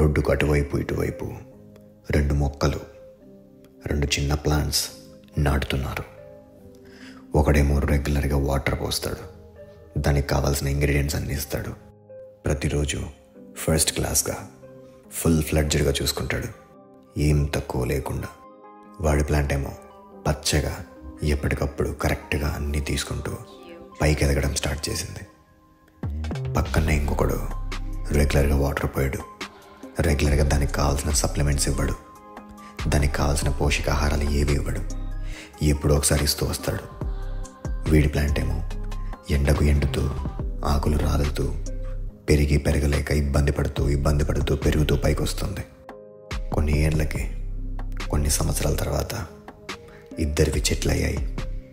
రోడ్డుకు అటువైపు ఇటువైపు రెండు మొక్కలు రెండు చిన్న ప్లాంట్స్ నాటుతున్నారు ఒకడేమో రెగ్యులర్గా వాటర్ పోస్తాడు దానికి కావాల్సిన ఇంగ్రీడియంట్స్ అన్నీ ఇస్తాడు ప్రతిరోజు ఫస్ట్ క్లాస్గా ఫుల్ ఫ్లడ్జెడ్గా చూసుకుంటాడు ఏం తక్కువ లేకుండా వాడి ప్లాంట్ ఏమో పచ్చగా ఎప్పటికప్పుడు కరెక్ట్గా అన్నీ తీసుకుంటూ పైకి ఎదగడం స్టార్ట్ చేసింది పక్కనే ఇంకొకడు రెగ్యులర్గా వాటర్ పోయాడు రెగ్యులర్గా దానికి కావాల్సిన సప్లిమెంట్స్ ఇవ్వడు దానికి కావాల్సిన పోషకాహారాలు ఏవి ఇవ్వడు ఎప్పుడో ఒకసారి ఇస్తూ వస్తాడు వీడి ప్లాంట్ ఏమో ఎండకు ఎండుతూ ఆకులు రాలుతూ పెరిగి పెరగలేక ఇబ్బంది పడుతూ ఇబ్బంది పడుతూ పెరుగుతూ పైకి వస్తుంది కొన్ని ఏళ్ళకి కొన్ని సంవత్సరాల తర్వాత ఇద్దరివి చెట్లు అయ్యాయి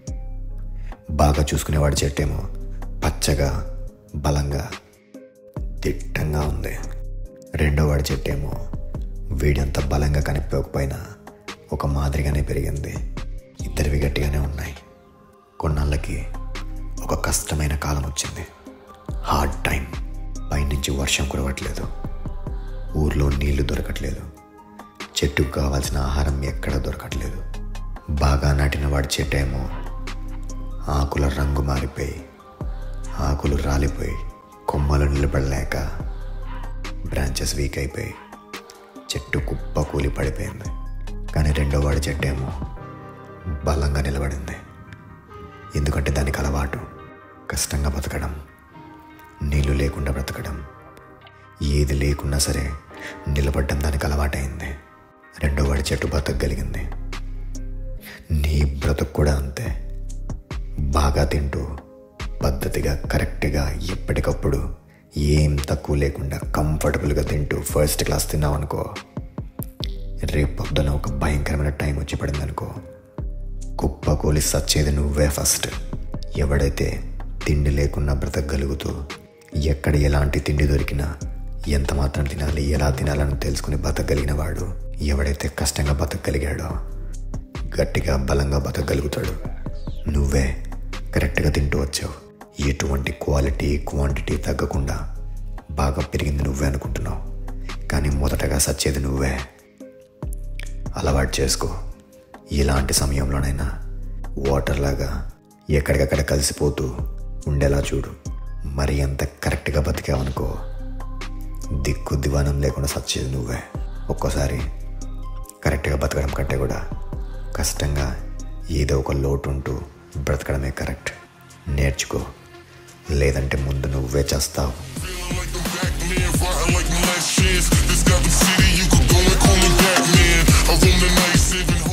బాగా చూసుకునేవాడి చెట్టేమో పచ్చగా బలంగా దిట్టంగా ఉంది రెండో వాడి చెట్టేమో వీడంత బలంగా కనిపించకపోయినా ఒక మాదిరిగానే పెరిగింది ఇద్దరివి గట్టిగానే ఉన్నాయి కొన్నాళ్ళకి ఒక కష్టమైన కాలం వచ్చింది హార్డ్ టైం పైనుంచి వర్షం కురవట్లేదు ఊర్లో నీళ్లు దొరకట్లేదు చెట్టుకు కావాల్సిన ఆహారం ఎక్కడ దొరకట్లేదు బాగా నాటిన వాడి చెట్టు ఏమో ఆకుల రంగు మారిపోయి ఆకులు రాలిపోయి కొమ్మలు నిలబడలేక బ్రాంచెస్ వీక్ అయిపోయి చెట్టు కుప్ప కూలి పడిపోయింది కానీ రెండో వాడి చెట్టు ఏమో బలంగా నిలబడింది ఎందుకంటే దానికి అలవాటు కష్టంగా బతకడం నీళ్లు లేకుండా బ్రతకడం ఏది లేకున్నా సరే నిలబడడం దానికి అలవాటైంది రెండో వాడి చెట్టు బతకగలిగింది నీ బ్రతుకు కూడా అంతే బాగా తింటూ పద్ధతిగా కరెక్ట్గా ఎప్పటికప్పుడు ఏం తక్కువ లేకుండా కంఫర్టబుల్గా తింటూ ఫస్ట్ క్లాస్ తిన్నావు అనుకో రేపు పొద్దున ఒక భయంకరమైన టైం వచ్చి పడింది అనుకో కుప్ప కూలి సచ్చేది నువ్వే ఫస్ట్ ఎవడైతే తిండి లేకుండా బ్రతకగలుగుతూ ఎక్కడ ఎలాంటి తిండి దొరికినా ఎంత మాత్రం తినాలి ఎలా తినాలని తెలుసుకుని బతకగలిగిన వాడు ఎవడైతే కష్టంగా బతకగలిగాడో గట్టిగా బలంగా బతకగలుగుతాడు నువ్వే కరెక్ట్గా తింటూ వచ్చావు ఎటువంటి క్వాలిటీ క్వాంటిటీ తగ్గకుండా బాగా పెరిగింది నువ్వే అనుకుంటున్నావు కానీ మొదటగా సచ్చేది నువ్వే అలవాటు చేసుకో ఎలాంటి సమయంలోనైనా వాటర్ లాగా ఎక్కడికక్కడ కలిసిపోతూ ఉండేలా చూడు మరి ఎంత కరెక్ట్గా బతికావనుకో దిక్కు దివానం లేకుండా సచ్చేది నువ్వే ఒక్కోసారి కరెక్ట్గా బతకడం కంటే కూడా కష్టంగా ఏదో ఒక లోటు ఉంటూ బ్రతకడమే కరెక్ట్ నేర్చుకో లేదంటే ముందు నువ్వే చేస్తావు Feeling like the Batman, riding like my last chance. This Gotham City, you could go and call me Batman. I roam the night, saving